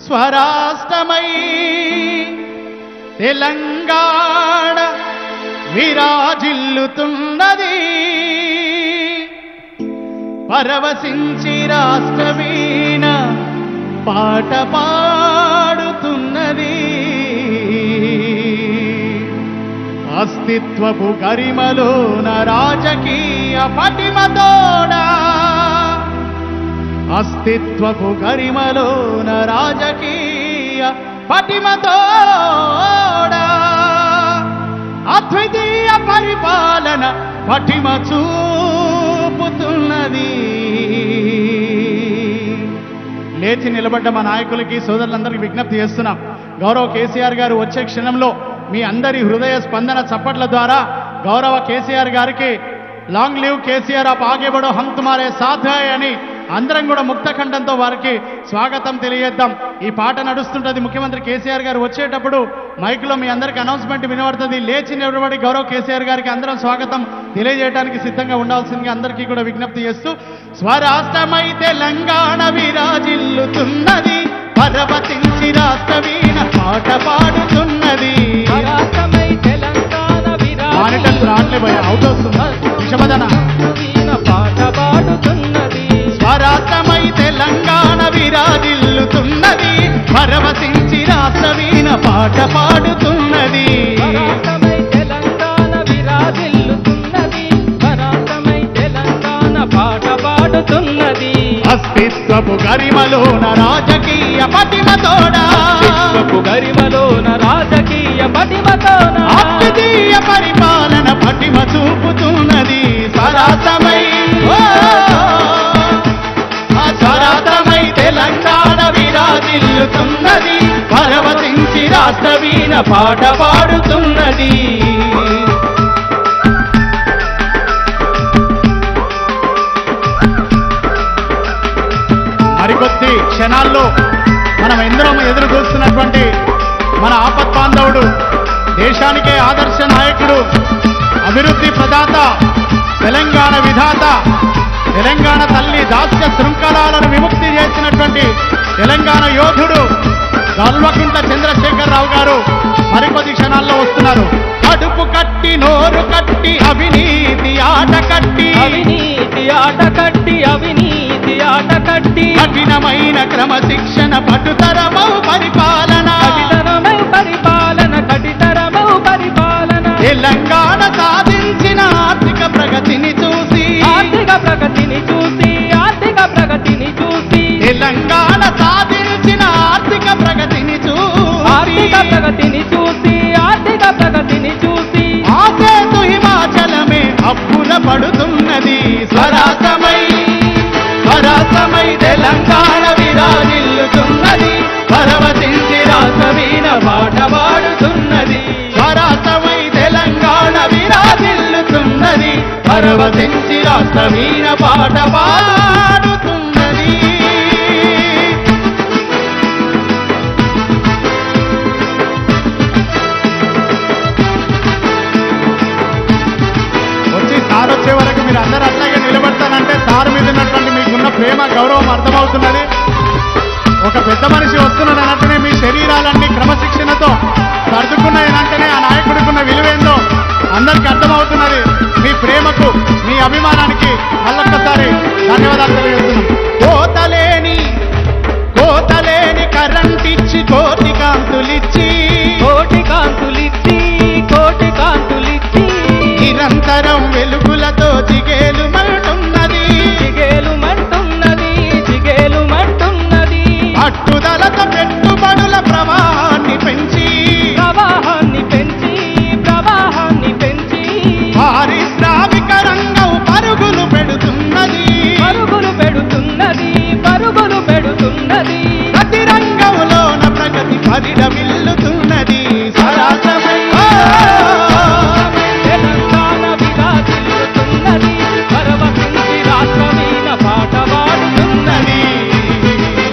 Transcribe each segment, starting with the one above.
స్వరాష్ట్రమై తెలంగాణ విరాజిల్లుతున్నది పరవశించి రాష్ట్రవీణ పాట పాడుతున్నది అస్తిత్వపు గరిమలోన రాజకీయ పటిమతోడా అస్తిత్వపు గరిమలోన రాజకీయ పటిమతోడా అద్వితీయ పరిపాలన పటిమ చూపుతున్నది లేచి నిలబడ్డ మా నాయకులకి సోదరులందరికీ విజ్ఞప్తి చేస్తున్నాం గౌరవ కేసీఆర్ గారు వచ్చే క్షణంలో మీ అందరి హృదయ స్పందన చప్పట్ల ద్వారా గౌరవ కేసీఆర్ గారికి లాంగ్ లివ్ కేసీఆర్ ఆప్ ఆగే బడో హమ్ తుమారే సాథ్ హై అని అందరం కూడా ముక్తఖండంతో వారికి స్వాగతం తెలియజేద్దాం ఈ పాట నడుస్తుంటది ముఖ్యమంత్రి కేసీఆర్ గారు వచ్చేటప్పుడు మైక్లో మీ అందరికి అనౌన్స్మెంట్ వినబడుతుంది లేచి నిలబడి గౌరవ కేసీఆర్ గారికి అందరం స్వాగతం తెలియజేయడానికి సిద్ధంగా ఉండాల్సిందిగా అందరికీ కూడా విజ్ఞప్తి చేస్తూ స్వరాష్ట్రమై తెలంగాణ విరాజిల్లుతున్నది పర్వతించి రాష్ట్రవీణ పాట పాడుతున్నది పరాక్రమై తెలంగాణ మానిటర్స్ రావట్లే భయ అవుట్ వస్తుంది విషమదన విరాజీన పాట పాడుతున్నది స్వరాష్ట్రమై తెలంగాణ విరాజిల్లుతున్నది పరవశించి రాష్ట్రవీణ పాట పాడుతున్నది పరాక్రమై తెలంగాణ విరాజిల్లుతున్నది పరాక్రమై తెలంగాణ పాట పాడుతున్నది అస్తిత్వపు గరిమలోన రాజకీయ పటిమతోడా విశ్వపు గరిమలోన రాజకీయ పటిమతోన అద్వితీయ పరిపాలన పటిమ చూపుతున్నది స్వరాష్ట్రమై ఓ! ఆ స్వరాష్ట్రమై తెలంగాణ విరాజిల్లుతున్నది పరవశించి రాష్ట్రవీణ పాట పాడుతున్నది మరికొద్ది క్షణాల్లో మనం ఎందరం ఎదురు చూస్తున్నటువంటి మన ఆపత్ బాంధవుడు దేశానికే ఆదర్శ నాయకుడు అభివృద్ధి ప్రదాత తెలంగాణ విధాత తెలంగాణ తల్లి దాస్య శృంఖలాలను విముక్తి చేసినటువంటి తెలంగాణ యోధుడు గల్వకుంట చంద్రశేఖరరావు గారు మరికొద్ది క్షణాల్లో వస్తున్నారు కడుపు కట్టి నోరు కట్టి అవినీతి ఆట కట్టి అవినీతి ఆట కట్టి అవినీతి ఆట కట్టి కఠినమైన క్రమశిక్షణ పటుతరమౌ పరిపాలన కఠితరమౌ పరిపాలన కఠితరమౌ పరిపాలన తెలంగాణ సాధించిన ఆర్థిక ప్రగతిని చూసి ఆర్థిక ప్రగతిని చూసి ఆర్థిక ప్రగతిని చూసి తెలంగాణ సాధించిన ఆర్థిక ప్రగతిని ఆర్థిక చూసి ప్రగతిని చూసి ఆర్థిక ప్రగతిని చూసి ఆసేతు హిమాచలమే అప్పుల పడుతున్నది స్వరాసమై స్వరాసమై తెలంగాణ విరాజిల్లుతున్నది పరవశించి రాసవీన పాట పాడుతున్నది స్వరాసమై తెలంగాణ విరాజిల్లుతున్నది పరవశించి రాసవీన పాట పాడుతున్నది వచ్చి సార్ వచ్చే వరకు మీరు అందరూ అట్లాగే నిలబడతానంటే సార్ మీద ఉన్నటువంటి మీకున్న ప్రేమ గౌరవం అర్థమవుతున్నది ఒక పెద్ద మనిషి వస్తున్నాడు అన్నట్టునే మీ శరీరాలన్నీ క్రమశిక్షణతో సర్దుకున్నాయనంటేనే ఆ నాయకుడికి ఉన్న విలువేందో అందరికీ అర్థమవుతున్నది మీ ప్రేమకు మీ అభిమానానికి మళ్ళొక్కసారి ధన్యవాదాలు తెలియజేస్తున్నాం కోతలేని కోతలేని కరెంట్ ఇచ్చి కోటి కాంతులిచ్చి కోటి కాంతులిచ్చి కోటి కాంతులిచ్చి నిరంతరం వెలుగులతో జిగేలు మంటున్నది చిగేలు మంటున్నది చిగేలు మంటున్నది పట్టుదలతో పెట్టుబడుల ప్రవాహాన్ని పెంచి ప్రవాహాన్ని పెంచి ప్రవాహాన్ని పెంచి పారిశ్రామిక రంగం పరుగులు పెడుతున్నది పరుగులు పెడుతున్నది పరుగులు పెడుతున్నది ప్రతి రంగంలోన ప్రగతి పరిడమిల్లుతున్నది సరాసమై తెలంగాణ విరాజిల్లుతున్నది పరవశించి రాష్ట్రమీన పాట పాడుతున్నది ఉన్నది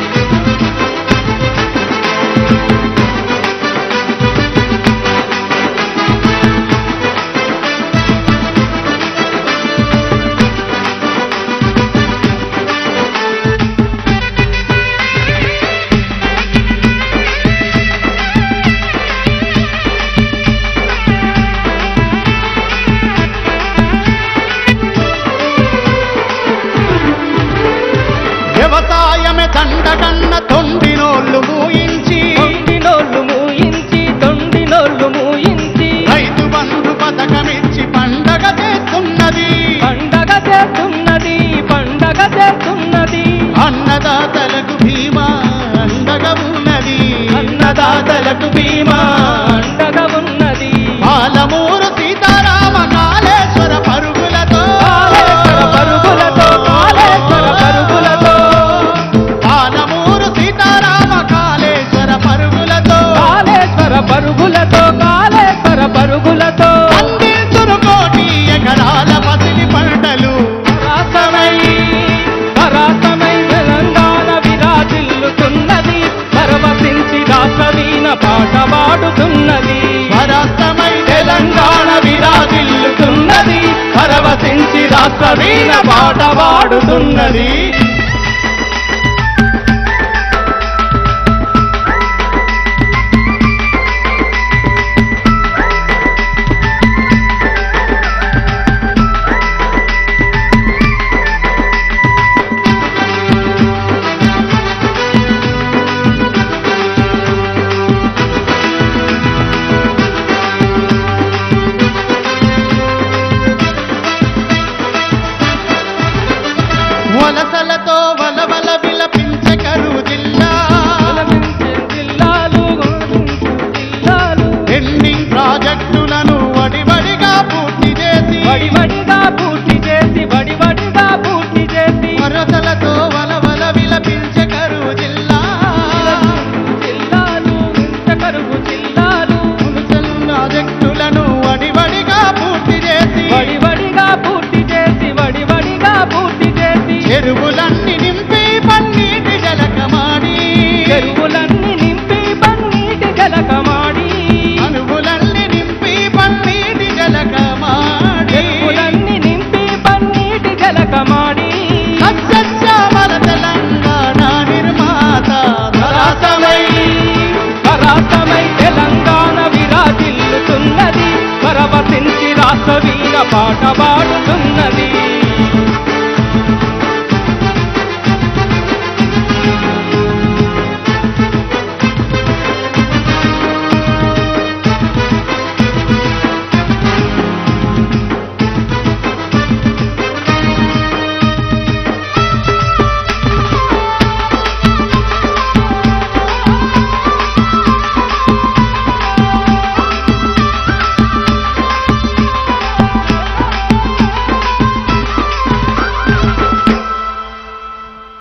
ప్రజలకు బీమా అండగా ఉన్నది పాలమూరు సీతారామ కాళేశ్వర పరుగులతో కాళేశ్వర పరుగులతో కాళేశ్వర పరుగులతో పాలమూరు సీతారామ కాళేశ్వర పరుగులతో కాళేశ్వర పరుగులతో కాళేశ్వర పరుగులతో అందించును కోటి ఎకరాల పసిలి పంటలు రాసమై పరాసమై తెలంగాణ విరాజిల్లుతున్నది పరవశించి రాసవీన పాట పాడుతున్నది స్వరాష్ట్రమై తెలంగాణ విరాజిల్లుతున్నది పరవశించి రాసవీన పాట పాడుతున్నది వలసలతో వలవల విలపించకరు జిల్లా గులమించే జిల్లాలు గులమించే జిల్లాలు ఎండింగ్ ప్రాజెక్టులను వడివడిగా పూర్తి చేసి వడివడిగా పూర్తి చేసి వడివడిగా పూర్తి చేసి వరసలతో వలవల విలపించకరు జిల్లా జిల్లాలు ఇంత కరువు జిల్లాలు మున్సిపల్ ప్రాజెక్టులను వడివడిగా పూర్తి చేసి వడివడిగా పూర్తి చేసి వడివడిగా పూర్తి చేసి చెరువులన్నీ నింపి పన్నీటి జలకమాడి చెరువులన్నీ నింపి పన్నీటి జలకమాడి అనువులన్నీ నింపి పన్నీటి జలకమాడి చెరువులన్నీ నింపి పన్నీటి జలకమాడి సస్యశ్యామల తెలంగాణ నిర్మాత పరాసమై పరాసమై తెలంగాణ విరాజిల్లుతున్నది పరవశించి రాసవీన పాట పాడుతున్నది